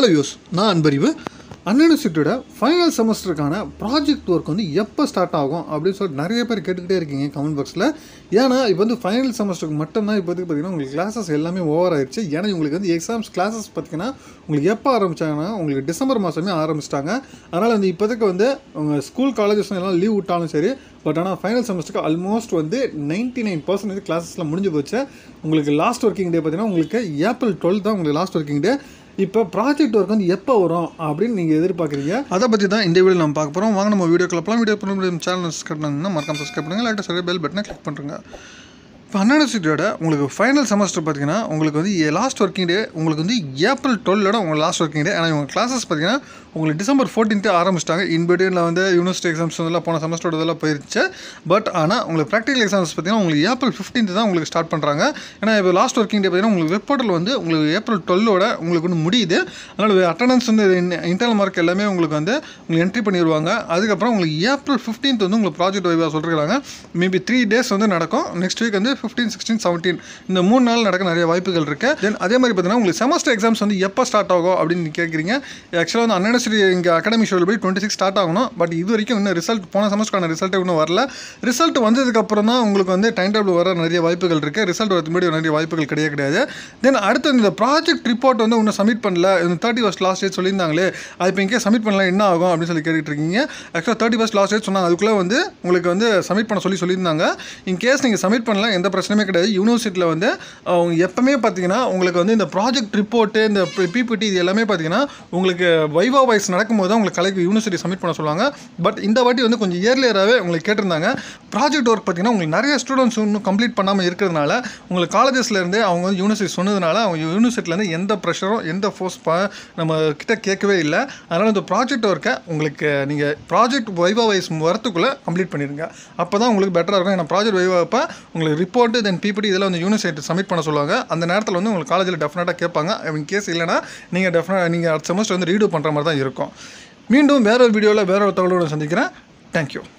use நான் அன்பறிவு அன்யூனிவர்சிட்டியோட ஃபைனல் செமஸ்டருக்கான ப்ராஜெக்ட் ஒர்க் வந்து எப்போ ஸ்டார்ட் ஆகும் அப்படின்னு சொல்லிட்டு நிறைய பேர் கேட்டுக்கிட்டே இருக்கீங்க கமெண்ட் பாக்ஸில் ஏன்னா இப்போ வந்து ஃபைனல் செமஸ்டருக்கு மட்டும்தான் இப்போதைக்கு பார்த்தீங்கன்னா உங்களுக்கு கிளாஸஸ் எல்லாமே ஓவர் ஆயிடுச்சு ஏன்னா உங்களுக்கு வந்து எக்ஸாம்ஸ் கிளாஸஸ் பார்த்தீங்கன்னா உங்களுக்கு எப்போ ஆரம்பிச்சாங்கன்னா உங்களுக்கு டிசம்பர் மாதமே ஆரம்பிச்சிட்டாங்க அதனால் வந்து இப்போதைக்கு வந்து உங்கள் ஸ்கூல் காலேஜஸ் எல்லாம் லீவ் விட்டாலும் சரி பட் ஆனால் ஃபைனல் செமஸ்டருக்கு ஆல்மோஸ்ட் வந்து நைன்ட்டி நைன் பர்சன்டேஜ் கிளாஸஸ்லாம் முடிஞ்சு போச்சு உங்களுக்கு லாஸ்ட் ஒர்க்கிங் டே பார்த்தீங்கன்னா உங்களுக்கு ஏப்ரல் டுவெல் தான் உங்களுக்கு லாஸ்ட் ஒர்க்கிங் டே இப்போ ப்ராஜெக்ட் ஒர்க் வந்து எப்போ வரும் அப்படின்னு நீங்கள் எதிர்பார்க்குறீங்க அதை பற்றி தான் இந்த வீடியோ நம்ம பார்க்க போகிறோம் வாங்க நம்ம வீடியோ கிளப்பலாம் வீடியோ பண்ண சேனல் சப்ஸ்கிரைப் பண்ணுங்கன்னா மறக்காம சப்ஸ்கிரைப் பண்ணுங்கள் லைட்டாக சரி பெல் பட்டனை கிளிக் பண்ணுறேங்க இப்போ யூனிவர்சிட்டியோட உங்களுக்கு ஃபைனல் செமஸ்டர் பார்த்தீங்கன்னா உங்களுக்கு வந்து லாஸ்ட் ஒர்க்கிங் டே உங்களுக்கு வந்து ஏப்ரல் டுவெல்லோட உங்களுக்கு லாஸ்ட் ஒர்க்கிங் டே ஆனால் உங்கள் கிளாஸஸ் பார்த்தீங்கன்னா உங்களுக்கு டிசம்பர் ஃபோர்டீன்த்து ஆரம்பிச்சிட்டாங்க இன்பிட்வீனில் வந்து யூனிவர்சிட்டி எக்ஸாம்ஸ் வந்து போன செமஸ்டரோட இதெல்லாம் போயிருச்சு பட் ஆனால் உங்களுக்கு ப்ராக்டிகல் எக்ஸாம்ஸ் பார்த்தீங்கன்னா உங்களுக்கு ஏப்ரல் ஃபிஃப்டீன்த்து தான் உங்களுக்கு ஸ்டார்ட் பண்ணுறாங்க ஏன்னா இப்போ லாஸ்ட் ஒர்க்கிங் டே பார்த்தீங்கன்னா உங்களுக்கு வெப் போர்ட்டல் வந்து உங்களுக்கு ஏப்ரல் டுவெல்லோட உங்களுக்கு வந்து முடியுது அதனால் அட்டண்டன்ஸ் வந்து இன்டர்னல் மார்க் எல்லாமே உங்களுக்கு வந்து உங்களுக்கு என்ட்ரி பண்ணிடுவாங்க அதுக்கப்புறம் உங்களுக்கு ஏப்ரல் ஃபிஃப்டீன்த் வந்து உங்களுக்கு ப்ராஜெக்ட் வைவாக சொல்லிருக்காங்க மேபி த்ரீ டேஸ் வந்து நடக்கும் நெக்ஸ்ட் வீக் வந்து ஃபிஃப்டீன் சிக்ஸ்டீன் செவன்டீன் இந்த மூணு நாள் நடக்க நிறைய வாய்ப்புகள் இருக்குது தென் அதே மாதிரி பார்த்தீங்கன்னா உங்களுக்கு செமஸ்டர் எக்ஸாம்ஸ் வந்து எப்போ ஸ்டார்ட் ஆகும் அப்படின்னு கேட்குறீங்க ஆக்சுவலாக வந்து அன்யூனிவர்சிட்டி இங்கே அகாடமி ஷோவில் போய் டுவெண்ட்டி சிக்ஸ் ஸ்டார்ட் ஆகணும் பட் இது வரைக்கும் இன்னும் ரிசல்ட் போன செமஸ்டருக்கான ரிசல்ட்டே இன்னும் வரல ரிசல்ட் வந்ததுக்கப்புறம் தான் உங்களுக்கு வந்து டைம் டேபிள் வர நிறைய வாய்ப்புகள் இருக்குது ரிசல்ட் வரது முன்னாடி நிறைய வாய்ப்புகள் கிடையாது கிடையாது தென் அடுத்து இந்த ப்ராஜெக்ட் ரிப்போர்ட் வந்து இன்னும் சப்மிட் பண்ணல இந்த தேர்ட்டி ஃபஸ்ட் லாஸ்ட் டேட் சொல்லியிருந்தாங்களே அது இப்போ இங்கே சப்மிட் பண்ணல என்ன ஆகும் அப்படின்னு சொல்லி கேட்டுட்டு இருக்கீங்க ஆக்சுவலாக தேர்ட்டி ஃபஸ்ட் லாஸ்ட் டேட் சொன்னாங்க அதுக்குள்ளே வந்து உங்களுக்கு வந்து சப்மிட் பண்ண சொல்லி சொல்லியிருந்தாங்க இன் கேஸ் நீங்கள் சப்மிட் பண்ணல எந்த பிரச்சனையுமே கிடையாது யூனிவர்சிட்டியில் வந்து அவங்க எப்பவுமே பார்த்தீங்கன்னா உங்களுக்கு வந்து இந்த ப்ராஜெக்ட் ரிப்போர்ட்டு இந்த பிபிடி இது எல்லாமே பார்த்தீங்கன்னா உங்களுக்கு வைவா வாய்ஸ் நடக்கும்போது தான் உங்களுக்கு கலைக்கு யூனிவர்சிட்டி சப்மிட் பண்ண சொல்லுவாங்க பட் இந்த வாட்டி வந்து கொஞ்சம் இயர்லியராகவே உங்களுக்கு கேட்டிருந்தாங்க ப்ராஜெக்ட் ஒர்க் பார்த்தீங்கன்னா உங்களுக்கு நிறைய ஸ்டூடெண்ட்ஸ் இன்னும் கம்ப்ளீட் பண்ணாமல் இருக்கிறதுனால உங்களுக்கு காலேஜஸ்லேருந்து அவங்க வந்து யூனிவர்சிட்டி சொன்னதுனால அவங்க யூனிவர்சிட்டிலேருந்து எந்த ப்ரெஷரும் எந்த ஃபோர்ஸ் நம்ம கிட்ட கேட்கவே இல்லை அதனால் இந்த ப்ராஜெக்ட் ஒர்க்கை உங்களுக்கு நீங்கள் ப்ராஜெக்ட் வைவா வைஸ் வரத்துக்குள்ளே கம்ப்ளீட் பண்ணிடுங்க அப்போ தான் உங்களுக்கு பெட்டராக இருக்கும் ஏன்னா ப்ராஜெக்ட் வைவா அப்போ உங்களுக்கு ரிப்போர்ட்டு தென் பிபிடி இதெல்லாம் வந்து யூனிவர்சிட்டி சப்மிட் பண்ண சொல்லுவாங்க அந்த நேரத்தில் வந்து உங்களுக்கு காலேஜில் டெஃபினட்டாக கேட்பாங்க இன் கேஸ் இல்லைனா நீங்கள் டெஃபினட் நீங்கள் அடுத்த செமஸ்டர் வந்து ரீடூ பண்ணுற மாதிரி தான் இருக்கும் மீண்டும் வேற ஒரு வீடியோவில் வேற ஒரு தகவலோடு சந்திக்கிறேன் தேங்க்யூ